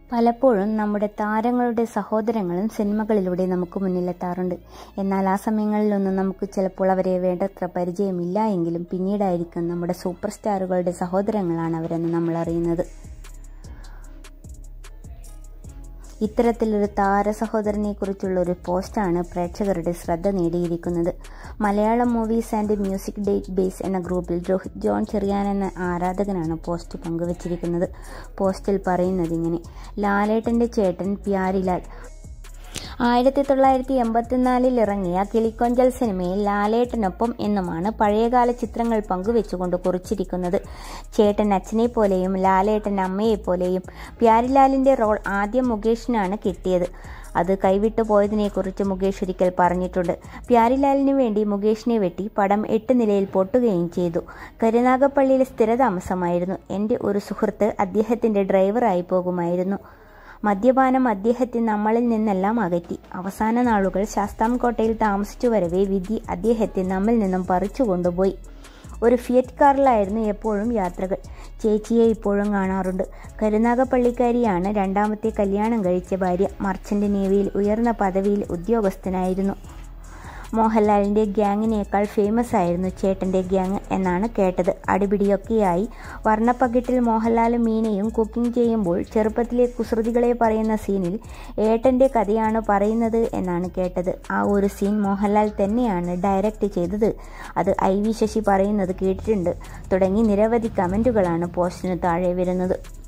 പലപ്പോഴും നമ്മുടെ താരങ്ങളുടെ സഹോദരങ്ങളും സിനിമകളിലൂടെ നമുക്ക് മുന്നിലെത്താറുണ്ട് എന്നാൽ ആ സമയങ്ങളിലൊന്നും നമുക്ക് ചിലപ്പോൾ അവരെ വേണ്ടത്ര പരിചയമില്ല എങ്കിലും പിന്നീടായിരിക്കും നമ്മുടെ സൂപ്പർ സ്റ്റാറുകളുടെ സഹോദരങ്ങളാണ് അവരെന്ന് നമ്മൾ അറിയുന്നത് ഇത്തരത്തിലൊരു താര സഹോദരനെ കുറിച്ചുള്ള ഒരു പോസ്റ്റാണ് പ്രേക്ഷകരുടെ ശ്രദ്ധ നേടിയിരിക്കുന്നത് Malayalam movies and music database എന്ന ഗ്രൂപ്പിൽ രോഹിത് ജോൺ ചെറിയാൻ എന്ന ആരാധകനാണ് പോസ്റ്റ് പങ്കുവച്ചിരിക്കുന്നത് പോസ്റ്റിൽ പറയുന്നത് ഇങ്ങനെ ലാലേട്ടൻ്റെ ചേട്ടൻ പ്യാരിലാൽ ആയിരത്തി തൊള്ളായിരത്തി എൺപത്തിനാലിൽ ഇറങ്ങിയ കിളിക്കൊഞ്ചൽ സിനിമയിൽ ലാലേട്ടനൊപ്പം എന്നുമാണ് പഴയകാല ചിത്രങ്ങൾ പങ്കുവെച്ചുകൊണ്ട് കുറിച്ചിരിക്കുന്നത് ചേട്ടൻ അച്ഛനെ പോലെയും ലാലേട്ടൻ അമ്മയെ പോലെയും പ്യാരിലാലിൻ്റെ റോൾ ആദ്യം മുകേഷിനാണ് കിട്ടിയത് അത് കൈവിട്ടു പോയതിനെക്കുറിച്ച് മുകേഷ് ഒരിക്കൽ പറഞ്ഞിട്ടുണ്ട് പ്യാരിലാലിന് വേണ്ടി മുകേഷിനെ വെട്ടി പടം എട്ട് നിലയിൽ പൊട്ടുകയും ചെയ്തു കരുനാഗപ്പള്ളിയിലെ സ്ഥിരതാമസമായിരുന്നു എൻ്റെ ഒരു സുഹൃത്ത് അദ്ദേഹത്തിൻ്റെ ഡ്രൈവറായി പോകുമായിരുന്നു മദ്യപാനം അദ്ദേഹത്തെ നമ്മളിൽ നിന്നെല്ലാം അകറ്റി അവസാന നാളുകൾ ശാസ്താംകോട്ടയിൽ താമസിച്ചു വരവേ വിധി അദ്ദേഹത്തെ നമ്മിൽ നിന്നും പറിച്ചു കൊണ്ടുപോയി ഒരു ഫിയറ്റ് കാറിലായിരുന്നു എപ്പോഴും യാത്രകൾ ചേച്ചിയെ ഇപ്പോഴും കാണാറുണ്ട് കരുനാഗപ്പള്ളിക്കാരിയാണ് രണ്ടാമത്തെ കല്യാണം കഴിച്ച ഭാര്യ മർച്ചൻ്റ് നേവിയിൽ ഉയർന്ന പദവിയിൽ ഉദ്യോഗസ്ഥനായിരുന്നു മോഹൻലാലിൻ്റെ ഗ്യാങ്ങിനേക്കാൾ ഫേമസ് ആയിരുന്നു ചേട്ടൻ്റെ ഗ്യാങ് എന്നാണ് കേട്ടത് അടിപിടിയൊക്കെയായി വർണ്ണപ്പകിട്ടിൽ മോഹൻലാലും മീനയും കുക്കിംഗ് ചെയ്യുമ്പോൾ ചെറുപ്പത്തിലെ കുസൃതികളെ പറയുന്ന സീനിൽ ഏട്ടൻ്റെ കഥയാണ് പറയുന്നത് എന്നാണ് കേട്ടത് ആ ഒരു സീൻ മോഹൻലാൽ തന്നെയാണ് ഡയറക്റ്റ് ചെയ്തത് അത് ഐ വി ശശി പറയുന്നത് കേട്ടിട്ടുണ്ട് തുടങ്ങി നിരവധി കമൻറ്റുകളാണ് പോസ്റ്റിന് താഴെ വരുന്നത്